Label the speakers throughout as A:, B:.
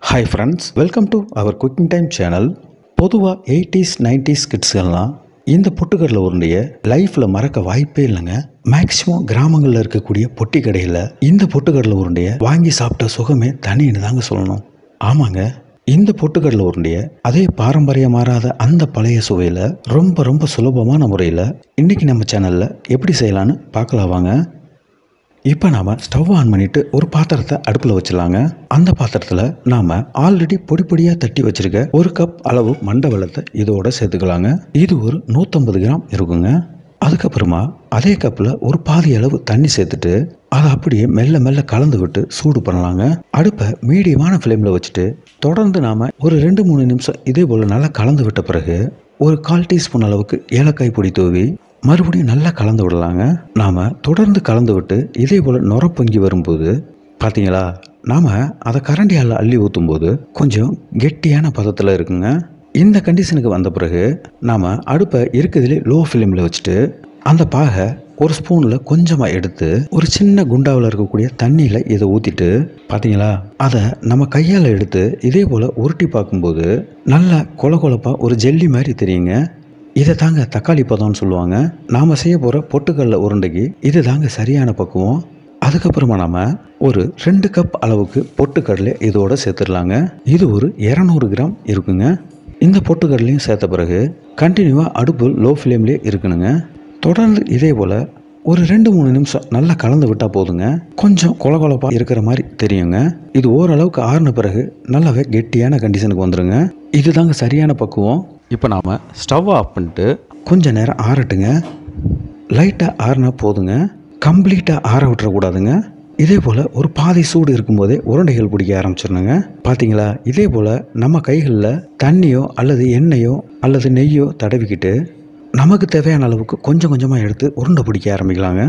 A: hi friends welcome to our cooking time channel பொதுவாக eighties nineties கிட்ஸ்கள்லாம் இந்த பொட்டுக்கடலை உருண்டைய லைஃப்பில் மறக்க வாய்ப்பே இல்லைங்க மேக்ஸிமம் கிராமங்களில் இருக்கக்கூடிய பொட்டி கடையில் இந்த பொட்டுக்கடலை உருண்டைய வாங்கி சாப்பிட்ட சுகமே தனின்னு தாங்க சொல்லணும் ஆமாங்க இந்த பொட்டுக்கடலை உருண்டைய அதே பாரம்பரியம் மாறாத அந்த பழைய சுவையில் ரொம்ப ரொம்ப சுலபமான முறையில் இன்றைக்கி நம்ம சேனலில் எப்படி செய்யலான்னு பார்க்கலாம் வாங்க இப்போ நாம் ஸ்டவ் ஆன் பண்ணிவிட்டு ஒரு பாத்திரத்தை அடுப்பில் வச்சிடலாங்க அந்த பாத்திரத்தில் நாம் ஆல்ரெடி பொடி பொடியாக தட்டி வச்சிருக்க ஒரு கப் அளவு மண்டை வெள்ளத்தை இதோட சேர்த்துக்கலாங்க இது ஒரு நூற்றம்பது கிராம் இருக்குங்க அதுக்கப்புறமா அதே கப்பில் ஒரு பாதி அளவு தண்ணி சேர்த்துட்டு அதை அப்படியே மெல்ல மெல்ல கலந்து விட்டு சூடு பண்ணலாங்க அடுப்பை மீடியமான ஃப்ளேமில் வச்சுட்டு தொடர்ந்து நாம் ஒரு ரெண்டு மூணு நிமிஷம் இதே போல் நல்லா கலந்து விட்ட பிறகு ஒரு கால் டீஸ்பூன் அளவுக்கு ஏலக்காய் பொடி தூவி மறுபடியும் நல்லா கலந்து விடலாங்க நாம் தொடர்ந்து கலந்து விட்டு இதே போல் நுர பொங்கி வரும்போது பார்த்தீங்களா நாம் அதை கரண்டியால் அள்ளி ஊற்றும்போது கொஞ்சம் கெட்டியான பதத்தில் இருக்குங்க இந்த கண்டிஷனுக்கு வந்த பிறகு நாம் அடுப்பை இருக்கிறதுலே லோ ஃப்ளேமில் வச்சுட்டு அந்த பாகை ஒரு ஸ்பூனில் கொஞ்சமாக எடுத்து ஒரு சின்ன குண்டாவில் இருக்கக்கூடிய தண்ணியில் இதை ஊற்றிட்டு பார்த்தீங்களா அதை நம்ம கையால் எடுத்து இதே போல் உருட்டி பார்க்கும்போது நல்லா கொல கொலப்பாக ஒரு ஜெல்லி மாதிரி தெரியுங்க இதை தாங்க தக்காளி பதம்னு சொல்லுவாங்க நாம் செய்ய போகிற பொட்டுக்கடல உருண்டைக்கு இது தாங்க சரியான பக்குவம் அதுக்கப்புறமா நாம் ஒரு ரெண்டு கப் அளவுக்கு பொட்டுக்கடலை இதோட சேர்த்துடலாங்க இது ஒரு இரநூறு கிராம் இருக்குங்க இந்த பொட்டுக்கடலையும் சேர்த்த பிறகு கண்டினியூவாக அடுப்பு லோ ஃப்ளேம்லேயே இருக்கணுங்க தொடர்ந்து இதே போல் ஒரு ரெண்டு மூணு நிமிஷம் நல்லா கலந்து விட்டால் போதுங்க கொஞ்சம் கொலகொலப்பாக இருக்கிற மாதிரி தெரியுங்க இது ஓரளவுக்கு ஆறின பிறகு நல்லாவே கெட்டியான கண்டிஷனுக்கு வந்துடுங்க இதுதாங்க சரியான பக்குவம் இப்போ நாம் ஸ்டவ் ஆஃப் பண்ணிட்டு கொஞ்ச நேரம் ஆறட்டுங்க லைட்டாக ஆறினா போதுங்க கம்ப்ளீட்டாக ஆற விட்டுறக்கூடாதுங்க இதே போல் ஒரு பாதி சூடு இருக்கும்போதே உருண்டைகள் பிடிக்க ஆரம்பிச்சிடணுங்க பார்த்தீங்களா இதே போல் நம்ம கைகளில் தண்ணியோ அல்லது எண்ணெயோ அல்லது நெய்யோ தடவிக்கிட்டு நமக்கு தேவையான அளவுக்கு கொஞ்சம் கொஞ்சமாக எடுத்து உருண்டை பிடிக்க ஆரம்பிக்கலாங்க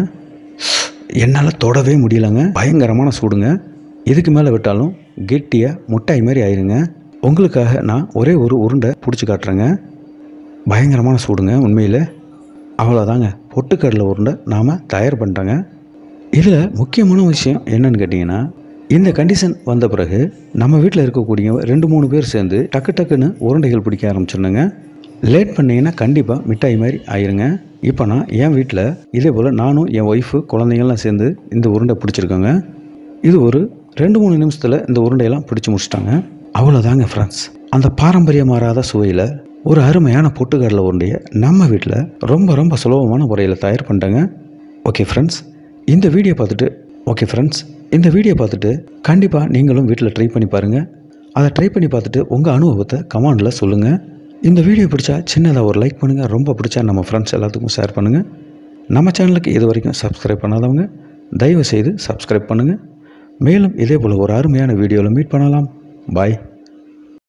A: என்னால் தொடவே முடியலங்க பயங்கரமான சூடுங்க இதுக்கு மேலே விட்டாலும் கெட்டியாக முட்டாய் மாதிரி ஆயிருங்க உங்களுக்காக நான் ஒரே ஒரு உருண்டை பிடிச்சி காட்டுறேங்க பயங்கரமான சூடுங்க உண்மையில் அவ்வளோதாங்க பொட்டுக்கடலை உருண்டை நாம் தயார் பண்ணிட்டோங்க இதில் முக்கியமான விஷயம் என்னன்னு கேட்டிங்கன்னா இந்த கண்டிஷன் வந்த பிறகு நம்ம வீட்டில் இருக்கக்கூடிய ரெண்டு மூணு பேர் சேர்ந்து டக்கு டக்குன்னு உருண்டைகள் பிடிக்க ஆரம்பிச்சிடணுங்க லேட் பண்ணிங்கன்னா கண்டிப்பாக மிட்டாய் மாதிரி ஆயிருங்க இப்போ நான் என் வீட்டில் இதே போல் நானும் என் ஒய்ஃபு குழந்தைங்கள்லாம் சேர்ந்து இந்த உருண்டை பிடிச்சிருக்கோங்க இது ஒரு ரெண்டு மூணு நிமிஷத்தில் இந்த உருண்டையெல்லாம் பிடிச்சி முடிச்சிட்டாங்க அவ்வளோதாங்க ஃப்ரெண்ட்ஸ் அந்த பாரம்பரியம் மாறாத சுவையில் ஒரு அருமையான பொட்டுக்கடலை உருண்டையை நம்ம வீட்டில் ரொம்ப ரொம்ப சுலபமான முறையில் தயார் பண்ணிட்டேங்க ஓகே ஃப்ரெண்ட்ஸ் இந்த வீடியோ பார்த்துட்டு ஓகே ஃப்ரெண்ட்ஸ் இந்த வீடியோ பார்த்துட்டு கண்டிப்பாக நீங்களும் வீட்டில் ட்ரை பண்ணி பாருங்கள் அதை ட்ரை பண்ணி பார்த்துட்டு உங்கள் அனுபவத்தை கமெண்டில் சொல்லுங்கள் இந்த வீடியோ பிடிச்சா சின்னதாக ஒரு லைக் பண்ணுங்கள் ரொம்ப பிடிச்சா நம்ம ஃப்ரெண்ட்ஸ் எல்லாத்துக்கும் ஷேர் பண்ணுங்கள் நம்ம சேனலுக்கு இது வரைக்கும் சப்ஸ்கிரைப் பண்ணாதவங்க தயவு செய்து சப்ஸ்கிரைப் பண்ணுங்கள் மேலும் இதே போல் ஒரு அருமையான வீடியோவில் மீட் பண்ணலாம் பாய்